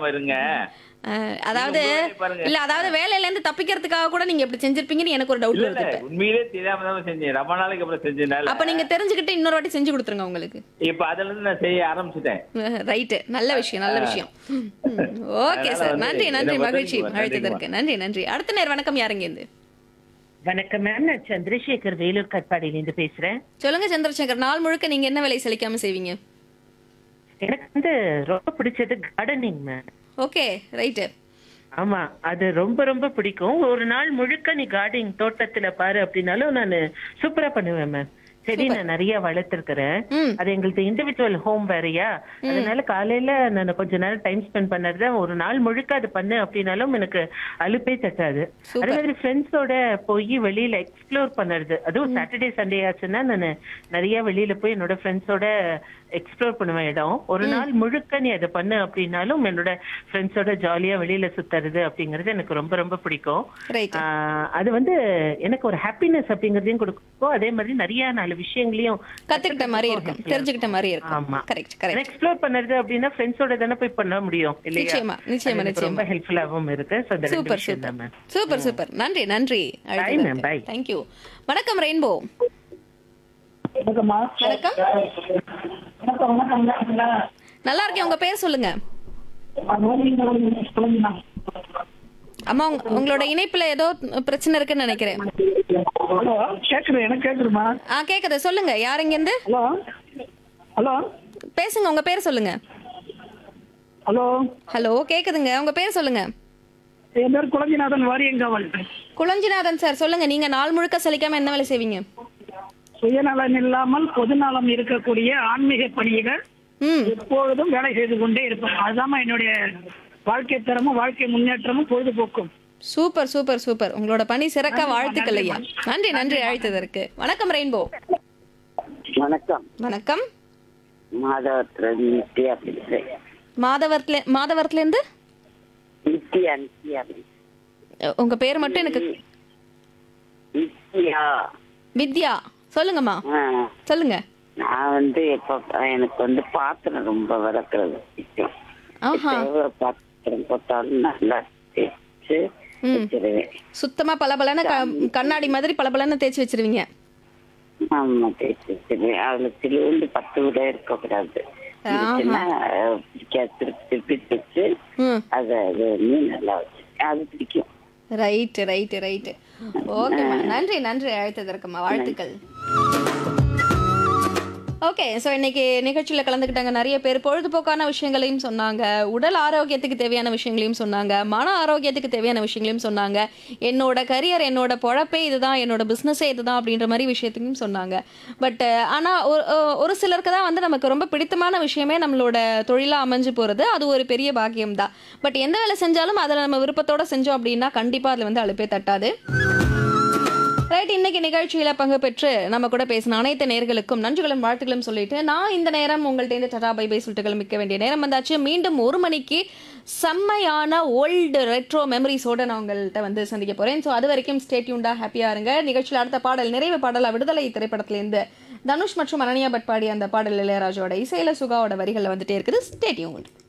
செய்யாம இருங்க அஹ், அதாவது உங்களுடைய பாருங்க. இல்ல அதாவது வேலையில இருந்து தப்பிக்கிறதுக்காக கூட நீங்க இப்படி செஞ்சிருப்பீங்கன்னு எனக்கு ஒரு டவுட் இல்ல வருது இல்ல இப்ப. உண்மையிலே தெரியாம தான் செஞ்சேன் ரொம்ப நாளைக்கு அப்புறம் செஞ்சதுனால அப்ப நீங்க தெரிஞ்சுக்கிட்டு இன்னொரு வாட்டி செஞ்சு கொடுத்துருங்க உங்களுக்கு இப்ப அதுல இருந்து நான் செய்ய ஆரம்பிச்சிட்டேன் ரைட்டு நல்ல விஷயம் நல்ல விஷயம் ஓகே அதனால சார் வந்து நன்றி இதை நன்றி பத்தி மகிழ்ச்சி நீங்க அழைத்ததற்கு நன்றி நன்றி அடுத்த நேர் வணக்கம் யாருங்க இருந்து வணக்கம் மேம் நான் சந்திரசேகர் வேலூர் கட்பாடியிலேருந்து பேசுறேன் சொல்லுங்க சந்திரசேகர் நாள் முழுக்க நீங்க என்ன வேலை சலிக்காம செய்வீங்க எனக்கு வந்து ரொம்ப பிடிச்சது கார்டனிங் மேம் ஓகே ரைட்டு ஆமா அது ரொம்ப ரொம்ப பிடிக்கும் ஒரு நாள் முழுக்க நீ கார்டனிங் தோட்டத்துல பாரு அப்படின்னாலும் நான் சூப்பரா பண்ணுவேன் மேம் செடி நான் நிறைய வளர்த்திருக்கிறேன் ம். அது எங்களுக்கு இண்டிவிஜுவல் ஹோம் வேறயா அதனால காலையில நான் கொஞ்ச நேரம் டைம் ஸ்பெண்ட் பண்ணது ஒரு நாள் முழுக்க அது பண்ணு அப்படின்னாலும் எனக்கு அலுப்பே தட்டாது அதே மாதிரி ஃப்ரெண்ட்ஸோட போய் வெளியில எக்ஸ்ப்ளோர் பண்ணுறது அதுவும் சாட்டர்டே சண்டே ஆச்சுன்னா நான் நிறைய வெளியில போய் என்னோட ஃப்ரெண்ட்ஸோட எக்ஸ்ப்ளோர் பண்ணுவேன் இடம் ஒரு நாள் முழுக்க நீ அதை பண்ணு அப்படின்னாலும் என்னோட ஃப்ரெண்ட்ஸோட ஜாலியா வெளியில சுத்துறது அப்படிங்கிறது எனக்கு ரொம்ப ரொம்ப பிடிக்கும் ரைட் ஆஹ் அது வந்து எனக்கு ஒரு ஹாப்பினஸ் அப்படிங்கறதையும் கொடுக்கும் அதே மாதிரி நிறைய நாலு விஷயங்களையும் கத்துக்கிட்ட மாதிரி இருக்கும் தெரிஞ்சுக்கிட்ட மாதிரி இருக்கும் ஆமா. கரெக்ட் கரெக்ட் எக்ஸ்ப்ளோர் பண்ணுறது அப்படின்னா ஃப்ரெண்ட்ஸோட தானே போய் பண்ண முடியும் இல்லையா நிச்சயமா, நிச்சயமா, அது எனக்கு நிச்சயமா. ரொம்ப ஹெல்ப்ஃபுல்லாகவும் இருக்கு ஸோ அந்த ரெண்டு சூப்பர் விஷயம் சூப்பர் தான் மேம் சூப்பர் சூப்பர் நன்றி நன்றி ma'am, bye. தேங்க்யூ வணக்கம் ரெயின்போ வணக்கம்மா வணக்கம் வணக்கம் வணக்கம் வணக்கம்ங்களா நல்லா இருக்கேன் உங்க பேர் சொல்லுங்க சொல்லுங்கண்ணா அம்மா உங்க- உங்களோட இணைப்புல ஏதோ பிரச்சனை இருக்குன்னு நினைக்கிறேன் ஹலோ கேக்குது எனக்கு கேக்குதுமா ஆ கேக்குது சொல்லுங்க யார் இங்க இருந்து ஹலோ ஹலோ பேசுங்க உங்க பேர் சொல்லுங்க ஹலோ ஹலோ கேக்குதுங்க உங்க பேர் சொல்லுங்க என் பேர் குழந்தைநாதன் வாரியங்காவல் குளஞ்சிநாதன் சார் சொல்லுங்க நீங்க நாள் முழுக்க சலிக்காம என்ன வேலை செய்வீங்க சுயநலம் இல்லாமல் பொதுநலம் இருக்கக்கூடிய ஆன்மீக பணியினர் ம் எப்பொழுதும் வேலை செய்து கொண்டே இருப்பேன் அதுதான் என்னுடைய வாழ்க்கை தரமும் வாழ்க்கை முன்னேற்றமும் பொழுதுபோக்கும் சூப்பர் சூப்பர் சூப்பர் உங்களோட பணி சிறக்க வாழ்த்துக்கள் ஐயா நன்றி நன்றி அழைத்ததற்கு வணக்கம் ரெயின்போ வணக்கம் வணக்கம் மாதவத்துல நித்யா பேசுறேன் மாதவரத்துல மாதவரத்துல இருந்து நித்யா நித்யா பேசுறேன். உங்க பேர் மட்டும் எனக்கு நித்யா வித்யா சொல்லுங்கம்மா ஆ, சொல்லுங்க நான் வந்து எப்ப எனக்கு வந்து பாத்திரம் ரொம்ப வளர்க்கறது பிடிக்கும் ஆஹா எவ்வளவு பாத்திரம் போட்டாலும் நல்லா தேய்ச்சு வச்சிருவேன் சுத்தமா பளபளன்னு க- கண்ணாடி மாதிரி பளபளன்னு தேய்ச்சி வச்சிருவீங்க ஆமா தேய்ச்சி வச்சிருவேன் அதுல சிலுண்டு பத்து விட இருக்கக்கூடாது இருந்துச்சுன்னா, அஹ், பிடிக்காது திருப்பி திருப்பி தேய்ச்சு ம் அதை அது வந்து நல்லா வச்சு அது பிடிக்கும் ரைட்டு ரைட்டு ரைட்டு ஓகேம்மா நன்றி நன்றி அழைத்ததற்குமா வாழ்த்துக்கள் ஓகே ஸோ இன்னைக்கு நிகழ்ச்சியில் கலந்துக்கிட்டாங்க நிறைய பேர் பொழுதுபோக்கான விஷயங்களையும் சொன்னாங்க உடல் ஆரோக்கியத்துக்கு தேவையான விஷயங்களையும் சொன்னாங்க மன ஆரோக்கியத்துக்கு தேவையான விஷயங்களையும் சொன்னாங்க என்னோட கரியர் என்னோட பொழப்பே இதுதான் என்னோட பிஸ்னஸே இதுதான் அப்படின்ற மாதிரி விஷயத்தையும் சொன்னாங்க பட் ஆனால் ஒரு ஒரு சிலருக்கு தான் வந்து நமக்கு ரொம்ப பிடித்தமான விஷயமே நம்மளோட தொழிலாக அமைஞ்சு போகிறது அது ஒரு பெரிய பாக்கியம் தான் பட் எந்த வேலை செஞ்சாலும் அதில் நம்ம விருப்பத்தோட செஞ்சோம் அப்படின்னா கண்டிப்பாக அதில் வந்து அழுப்பே தட்டாது ரைட் இன்னைக்கு நிகழ்ச்சியில பங்கு பெற்று நம்ம கூட பேசின அனைத்து நேர்களுக்கும் நன்றிகளும் வாழ்த்துக்களும் சொல்லிட்டு நான் இந்த நேரம் உங்கள்ட்ட இருந்து டடா பை பை சொல்லிட்டு கிளம்பிக்க வேண்டிய நேரம் வந்தாச்சு மீண்டும் ஒரு மணிக்கு செம்மையான ஓல்டு ரெட்ரோ மெமரிஸோட நான் உங்கள்கிட்ட வந்து சந்திக்க போறேன் ஸோ அது வரைக்கும் ஸ்டேட்யூண்டா ஹாப்பியா இருங்க நிகழ்ச்சியில் அடுத்த பாடல் நிறைவு பாடலா விடுதலை திரைப்படத்திலேருந்து தனுஷ் மற்றும் அனன்யா பட் பாடிய அந்த பாடல் இளையராஜோட இசையில சுகாவோட வரிகளில் வந்துட்டே இருக்குது ஸ்டேட்யூண்ட்